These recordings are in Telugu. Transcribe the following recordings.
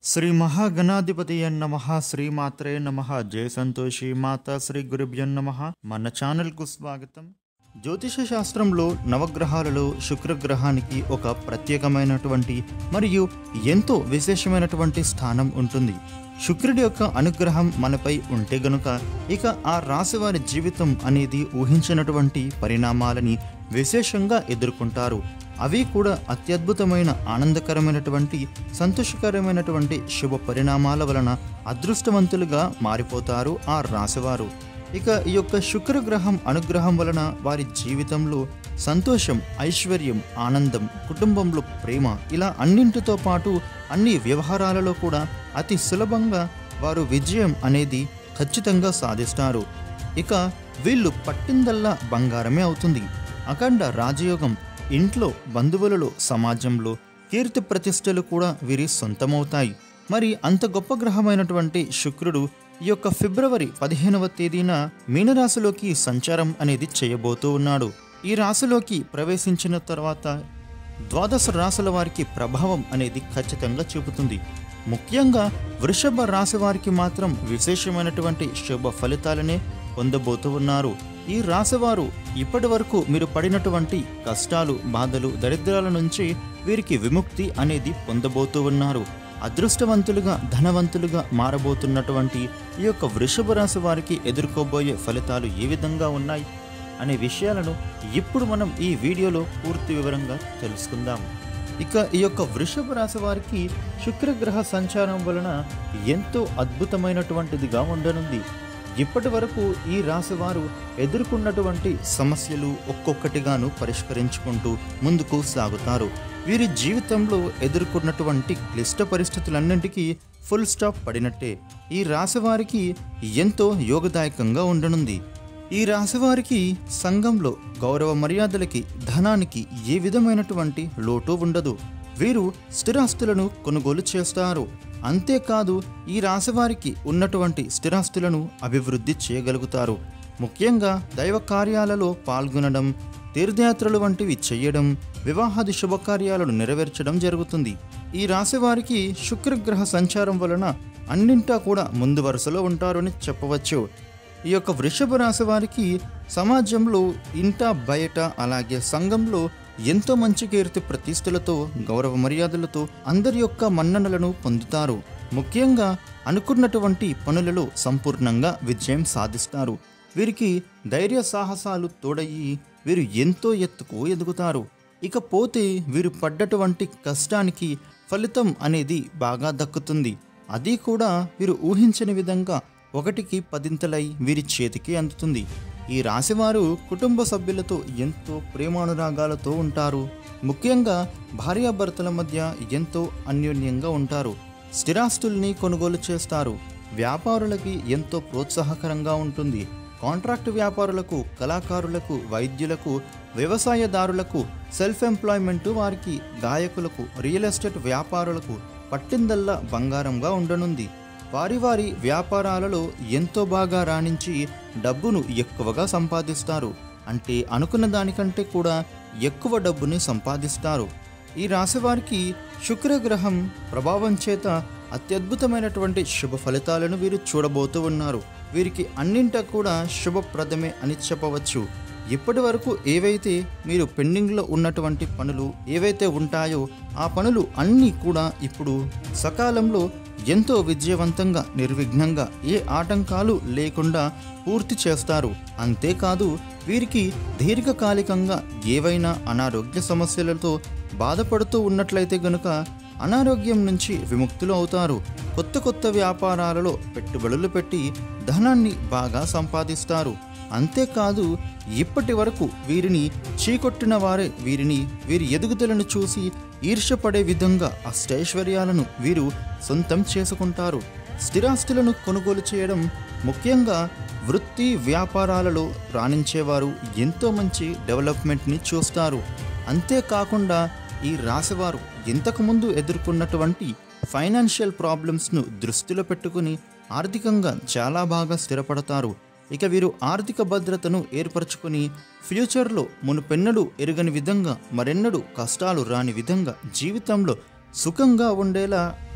శ్రీ మహాగణాధిపతి నమ శ్రీమాత్రే నమ జయ సంతోషి మాత శ్రీ గురుభ్యం నమ మన ఛానల్కు స్వాగతం జ్యోతిష శాస్త్రంలో నవగ్రహాలలో శుక్రగ్రహానికి ఒక ప్రత్యేకమైనటువంటి మరియు ఎంతో విశేషమైనటువంటి స్థానం ఉంటుంది శుక్రుడి యొక్క అనుగ్రహం మనపై ఉంటే గనుక ఇక ఆ రాశి వారి జీవితం అనేది ఊహించినటువంటి పరిణామాలని విశేషంగా ఎదుర్కొంటారు అవి కూడా అత్యద్భుతమైన ఆనందకరమైనటువంటి సంతోషకరమైనటువంటి శుభ పరిణామాల వలన అదృష్టవంతులుగా మారిపోతారు ఆ రాశివారు ఇక ఈ యొక్క శుక్రగ్రహం అనుగ్రహం వలన వారి జీవితంలో సంతోషం ఐశ్వర్యం ఆనందం కుటుంబంలో ప్రేమ ఇలా అన్నింటితో పాటు అన్ని వ్యవహారాలలో కూడా అతి సులభంగా వారు విజయం అనేది ఖచ్చితంగా సాధిస్తారు ఇక వీళ్ళు పట్టిందల్లా బంగారమే అవుతుంది అఖండ రాజయోగం ఇంట్లో బంధువులలో సమాజంలో కీర్తి ప్రతిష్టలు కూడా వీరి సొంతమవుతాయి మరి అంత గొప్ప గ్రహమైనటువంటి శుక్రుడు ఈ యొక్క ఫిబ్రవరి పదిహేనవ తేదీన మీనరాశిలోకి సంచారం అనేది చేయబోతూ ఉన్నాడు ఈ రాశిలోకి ప్రవేశించిన తర్వాత ద్వాదశ రాశుల వారికి ప్రభావం అనేది ఖచ్చితంగా చూపుతుంది ముఖ్యంగా వృషభ రాశి వారికి మాత్రం విశేషమైనటువంటి శుభ ఫలితాలనే పొందబోతూ ఉన్నారు ఈ రాశివారు ఇప్పటి వరకు మీరు పడినటువంటి కష్టాలు బాధలు దరిద్రాల నుంచి వీరికి విముక్తి అనేది పొందబోతూ ఉన్నారు అదృష్టవంతులుగా ధనవంతులుగా మారబోతున్నటువంటి ఈ యొక్క వృషభ రాశి వారికి ఎదుర్కోబోయే ఫలితాలు ఏ విధంగా ఉన్నాయి అనే విషయాలను ఇప్పుడు మనం ఈ వీడియోలో పూర్తి వివరంగా తెలుసుకుందాం ఇక ఈ యొక్క వృషభ రాశి వారికి శుక్రగ్రహ సంచారం వలన ఎంతో అద్భుతమైనటువంటిదిగా ఉండనుంది ఇప్పటి వరకు ఈ రాశి వారు ఎదుర్కొన్నటువంటి సమస్యలు ఒక్కొక్కటిగాను పరిష్కరించుకుంటూ ముందుకు సాగుతారు వీరి జీవితంలో ఎదుర్కొన్నటువంటి క్లిష్ట పరిస్థితులన్నింటికీ ఫుల్ స్టాప్ పడినట్టే ఈ రాశి వారికి ఎంతో యోగదాయకంగా ఉండనుంది ఈ రాశివారికి సంఘంలో గౌరవ మర్యాదలకి ధనానికి ఏ విధమైనటువంటి లోటు ఉండదు వీరు స్థిరాస్తులను కొనుగోలు చేస్తారు అంతేకాదు ఈ రాశివారికి ఉన్నటువంటి స్థిరాస్తులను అభివృద్ధి చేయగలుగుతారు ముఖ్యంగా దైవ కార్యాలలో పాల్గొనడం తీర్థయాత్రలు వంటివి చేయడం వివాహాది శుభకార్యాలను నెరవేర్చడం జరుగుతుంది ఈ రాశివారికి శుక్రగ్రహ సంచారం వలన అన్నింటా కూడా ముందు వరుసలో ఉంటారని చెప్పవచ్చు ఈ యొక్క వృషభ రాశి వారికి సమాజంలో ఇంట బయట అలాగే సంఘంలో ఎంతో మంచి కీర్తి ప్రతిష్టలతో గౌరవ మర్యాదలతో అందరి యొక్క మన్ననలను పొందుతారు ముఖ్యంగా అనుకున్నటువంటి పనులలో సంపూర్ణంగా విజయం సాధిస్తారు వీరికి ధైర్య సాహసాలు తోడయి వీరు ఎంతో ఎత్తుకు ఎదుగుతారు ఇకపోతే వీరు పడ్డటువంటి కష్టానికి ఫలితం అనేది బాగా దక్కుతుంది అది కూడా వీరు ఊహించని విధంగా ఒకటికి పదింతలై వీరి చేతికి అందుతుంది ఈ రాశివారు కుటుంబ సభ్యులతో ఎంతో ప్రేమానురాగాలతో ఉంటారు ముఖ్యంగా భార్యాభర్తల మధ్య ఎంతో అన్యోన్యంగా ఉంటారు స్థిరాస్తుల్ని కొనుగోలు చేస్తారు వ్యాపారులకి ఎంతో ప్రోత్సాహకరంగా ఉంటుంది కాంట్రాక్ట్ వ్యాపారులకు కళాకారులకు వైద్యులకు వ్యవసాయదారులకు సెల్ఫ్ ఎంప్లాయ్మెంట్ వారికి గాయకులకు రియల్ ఎస్టేట్ వ్యాపారులకు పట్టిందల్లా బంగారంగా ఉండనుంది వారి వారి వ్యాపారాలలో ఎంతో బాగా రాణించి డబ్బును ఎక్కువగా సంపాదిస్తారు అంటే అనుకున్న దానికంటే కూడా ఎక్కువ డబ్బుని సంపాదిస్తారు ఈ రాశివారికి శుక్రగ్రహం ప్రభావం చేత అత్యద్భుతమైనటువంటి శుభ ఫలితాలను వీరు చూడబోతూ ఉన్నారు వీరికి అన్నింటా కూడా శుభప్రదమే అని చెప్పవచ్చు ఇప్పటి వరకు ఏవైతే మీరు పెండింగ్లో ఉన్నటువంటి పనులు ఏవైతే ఉంటాయో ఆ పనులు అన్నీ కూడా ఇప్పుడు సకాలంలో ఎంతో విజయవంతంగా నిర్విఘ్నంగా ఏ ఆటంకాలు లేకుండా పూర్తి చేస్తారు అంతేకాదు వీరికి దీర్ఘకాలికంగా ఏవైనా అనారోగ్య సమస్యలతో బాధపడుతూ ఉన్నట్లయితే గనుక అనారోగ్యం నుంచి విముక్తులు అవుతారు కొత్త కొత్త వ్యాపారాలలో పెట్టుబడులు పెట్టి ధనాన్ని బాగా సంపాదిస్తారు అంతేకాదు ఇప్పటి వరకు వీరిని చీకొట్టిన వారే వీరిని వీరి ఎదుగుదలను చూసి ఈర్ష్యపడే విధంగా అష్టైశ్వర్యాలను వీరు సొంతం చేసుకుంటారు స్థిరాస్తులను కొనుగోలు చేయడం ముఖ్యంగా వృత్తి వ్యాపారాలలో రాణించేవారు ఎంతో మంచి డెవలప్మెంట్ని చూస్తారు అంతేకాకుండా ఈ రాశివారు ఇంతకుముందు ఎదుర్కొన్నటువంటి ఫైనాన్షియల్ ప్రాబ్లమ్స్ను దృష్టిలో పెట్టుకుని ఆర్థికంగా చాలా బాగా స్థిరపడతారు ఇక వీరు ఆర్థిక భద్రతను ఏర్పరచుకుని ఫ్యూచర్లో మునుపెన్నడూ ఎరుగని విధంగా మరెన్నడూ కష్టాలు రాని విధంగా జీవితంలో సుఖంగా ఉండేలా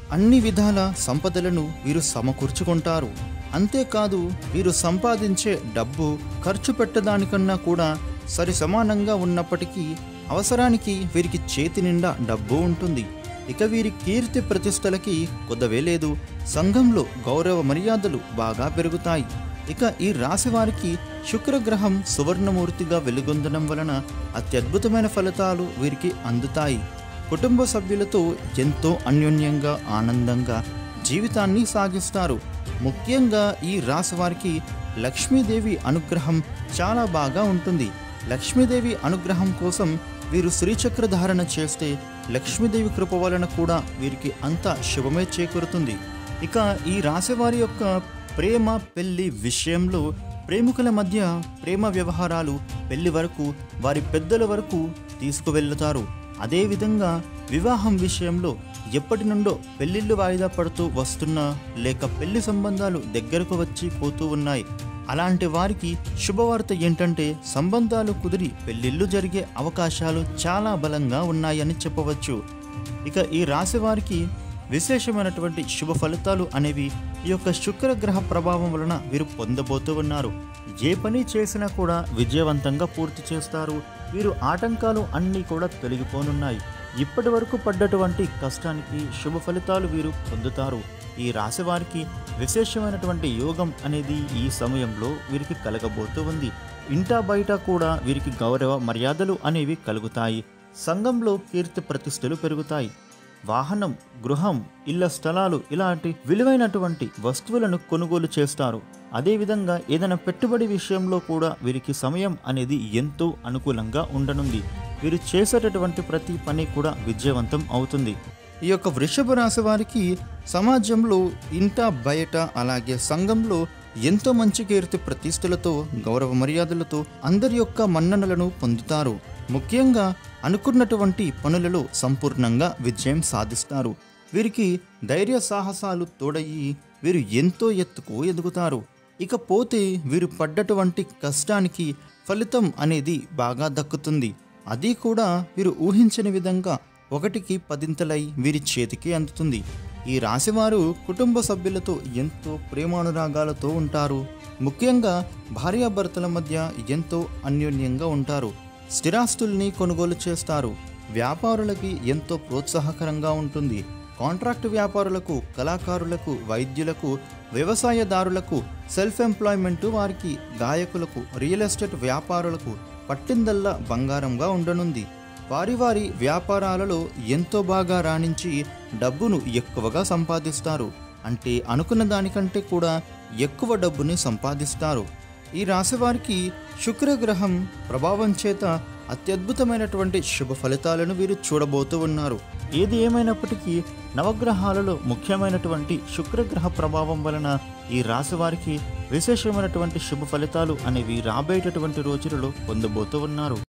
అన్ని విధాల సంపదలను వీరు సమకూర్చుకుంటారు అంతేకాదు వీరు సంపాదించే డబ్బు ఖర్చు పెట్టడానికన్నా కూడా సరి సమానంగా ఉన్నప్పటికీ అవసరానికి వీరికి చేతి నిండా డబ్బు ఉంటుంది ఇక వీరి కీర్తి ప్రతిష్టలకి కొదవే లేదు సంఘంలో గౌరవ మర్యాదలు బాగా పెరుగుతాయి ఇక ఈ రాశి వారికి శుక్రగ్రహం సువర్ణమూర్తిగా వెలుగొందడం వలన అత్యద్భుతమైన ఫలితాలు వీరికి అందుతాయి కుటుంబ సభ్యులతో ఎంతో అన్యోన్యంగా ఆనందంగా జీవితాన్ని సాగిస్తారు ముఖ్యంగా ఈ రాశి వారికి లక్ష్మీదేవి అనుగ్రహం చాలా బాగా ఉంటుంది లక్ష్మీదేవి అనుగ్రహం కోసం వీరు శ్రీచక్ర ధారణ చేస్తే లక్ష్మీదేవి కృప వలన కూడా వీరికి అంతా శుభమే చేకూరుతుంది ఇక ఈ రాశివారి యొక్క ప్రేమ పెళ్లి విషయంలో ప్రేమికుల మధ్య ప్రేమ వ్యవహారాలు పెళ్లి వరకు వారి పెద్దల వరకు తీసుకువెళ్తారు అదేవిధంగా వివాహం విషయంలో ఎప్పటి నుండో పెళ్లిళ్ళు వాయిదా పడుతూ వస్తున్నా లేక పెళ్లి సంబంధాలు దగ్గరకు వచ్చి పోతూ ఉన్నాయి అలాంటి వారికి శుభవార్త ఏంటంటే సంబంధాలు కుదిరి పెళ్లిళ్ళు జరిగే అవకాశాలు చాలా బలంగా ఉన్నాయని చెప్పవచ్చు ఇక ఈ రాశి వారికి విశేషమైనటువంటి శుభ ఫలితాలు అనేవి ఈ యొక్క శుక్రగ్రహ ప్రభావం వలన వీరు పొందబోతూ ఉన్నారు ఏ పని చేసినా కూడా విజయవంతంగా పూర్తి చేస్తారు వీరు ఆటంకాలు అన్నీ కూడా తొలగిపోనున్నాయి ఇప్పటి వరకు పడ్డటువంటి కష్టానికి శుభ ఫలితాలు వీరు పొందుతారు ఈ రాశి వారికి విశేషమైనటువంటి యోగం అనేది ఈ సమయంలో వీరికి కలగబోతూ ఉంది ఇంటా బయట కూడా వీరికి గౌరవ మర్యాదలు అనేవి కలుగుతాయి సంఘంలో కీర్తి ప్రతిష్టలు పెరుగుతాయి వాహనం గృహం ఇళ్ల స్థలాలు ఇలాంటి విలువైనటువంటి వస్తువులను కొనుగోలు చేస్తారు అదేవిధంగా ఏదైనా పెట్టుబడి విషయంలో కూడా వీరికి సమయం అనేది ఎంతో అనుకూలంగా ఉండనుంది వీరు చేసేటటువంటి ప్రతి పని కూడా విజయవంతం అవుతుంది ఈ యొక్క వృషభ రాశి వారికి సమాజంలో ఇంట బయట అలాగే సంఘంలో ఎంతో మంచి కీర్తి ప్రతిష్టలతో గౌరవ మర్యాదలతో అందరి యొక్క మన్ననలను పొందుతారు ముఖ్యంగా అనుకున్నటువంటి పనులలో సంపూర్ణంగా విజయం సాధిస్తారు వీరికి ధైర్య సాహసాలు తోడయి వీరు ఎంతో ఎత్తుకు ఎదుగుతారు ఇకపోతే వీరు పడ్డటువంటి కష్టానికి ఫలితం అనేది బాగా దక్కుతుంది అది కూడా వీరు ఊహించని విధంగా ఒకటికి పదింతలై వీరి చేతికి అందుతుంది ఈ రాశివారు కుటుంబ సభ్యులతో ఎంతో ప్రేమానురాగాలతో ఉంటారు ముఖ్యంగా భార్యాభర్తల మధ్య ఎంతో అన్యోన్యంగా ఉంటారు స్థిరాస్తుల్ని కొనుగోలు చేస్తారు వ్యాపారులకి ఎంతో ప్రోత్సాహకరంగా ఉంటుంది కాంట్రాక్ట్ వ్యాపారులకు కళాకారులకు వైద్యులకు వ్యవసాయదారులకు సెల్ఫ్ ఎంప్లాయ్మెంట్ వారికి గాయకులకు రియల్ ఎస్టేట్ వ్యాపారులకు పట్టిందల్లా బంగారంగా ఉండనుంది వారి వారి వ్యాపారాలలో ఎంతో బాగా రాణించి డబ్బును ఎక్కువగా సంపాదిస్తారు అంటే అనుకున్న దానికంటే కూడా ఎక్కువ డబ్బుని సంపాదిస్తారు ఈ రాశి వారికి శుక్రగ్రహం ప్రభావం చేత అత్యద్భుతమైనటువంటి శుభ ఫలితాలను వీరు చూడబోతూ ఉన్నారు ఏది ఏమైనప్పటికీ నవగ్రహాలలో ముఖ్యమైనటువంటి శుక్రగ్రహ ప్రభావం వలన ఈ రాశి వారికి విశేషమైనటువంటి శుభ ఫలితాలు అనేవి రాబోయేటటువంటి రోజులలో పొందబోతూ ఉన్నారు